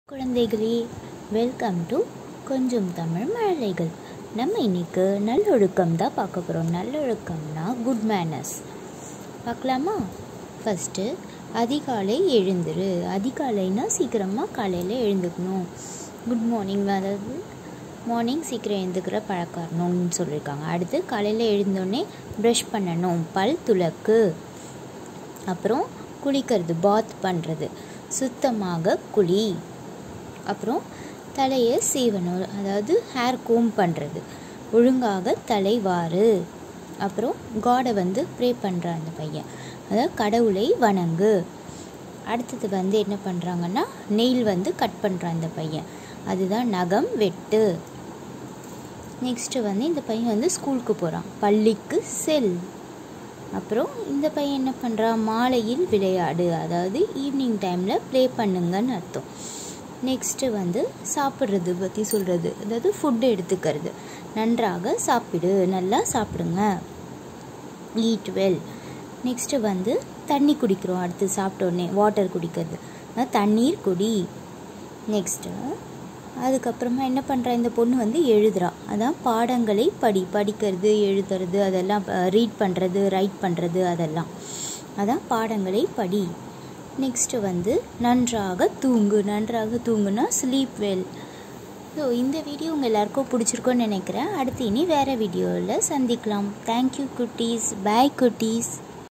குழந்தைகளே welcome to கொஞ்சம் தமிழ் மழலைகள் நம்ம இன்னைக்கு நல்லொழுக்கம் தான் பார்க்க போகிறோம் நல்லொழுக்கம்னா குட் மேனர்ஸ் பார்க்கலாமா ஃபஸ்ட்டு அதிகாலை எழுந்துரு அதிகாலைனா சீக்கிரமாக காலையில் எழுந்துக்கணும் குட் மார்னிங் அதாவது மார்னிங் சீக்கிரம் எழுந்துக்கிற பழக்கணும்னு சொல்லியிருக்காங்க அடுத்து காலையில் எழுந்தோடனே ப்ரஷ் பண்ணணும் பல் துலக்கு அப்புறம் குளிக்கிறது பாத் பண்ணுறது சுத்தமாக குளி அப்புறம் தலையை சீவணும் அதாவது ஹேர் கோம் பண்ணுறது ஒழுங்காக தலைவாறு அப்புறம் காடை வந்து ப்ரே பண்ணுறான் அந்த பையன் அதாவது கடவுளை வணங்கு அடுத்தது வந்து என்ன பண்ணுறாங்கன்னா நெயில் வந்து கட் பண்ணுறான் இந்த பையன் அதுதான் நகம் வெட்டு நெக்ஸ்ட்டு வந்து இந்த பையன் வந்து ஸ்கூலுக்கு போகிறான் பள்ளிக்கு செல் அப்புறம் இந்த பையன் என்ன பண்ணுறான் மாலையில் விளையாடு அதாவது ஈவினிங் டைமில் ப்ளே பண்ணுங்கன்னு அர்த்தம் நெக்ஸ்ட்டு வந்து சாப்பிட்றது பற்றி சொல்கிறது அதாவது ஃபுட்டு எடுத்துக்கிறது நன்றாக சாப்பிடு நல்லா சாப்பிடுங்க ஈட் வெல் நெக்ஸ்ட்டு வந்து தண்ணி குடிக்கிறோம் அடுத்து சாப்பிட்டோடனே வாட்டர் குடிக்கிறது அதாவது தண்ணீர் குடி நெக்ஸ்ட்டு அதுக்கப்புறமா என்ன பண்ணுறா இந்த பொண்ணு வந்து எழுதுறா அதான் பாடங்களை படி படிக்கிறது எழுதுறது அதெல்லாம் ரீட் பண்ணுறது ரைட் பண்ணுறது அதெல்லாம் அதான் பாடங்களை படி நெக்ஸ்ட்டு வந்து நன்றாக தூங்கு நன்றாக தூங்குனா ஸ்லீப் வெல் ஸோ இந்த வீடியோ உங்கள் எல்லாருக்கும் பிடிச்சிருக்கோன்னு நினைக்கிறேன் அடுத்து இனி வேறு வீடியோவில் சந்திக்கலாம் தேங்க்யூ குட்டீஸ் பாய் குட்டீஸ்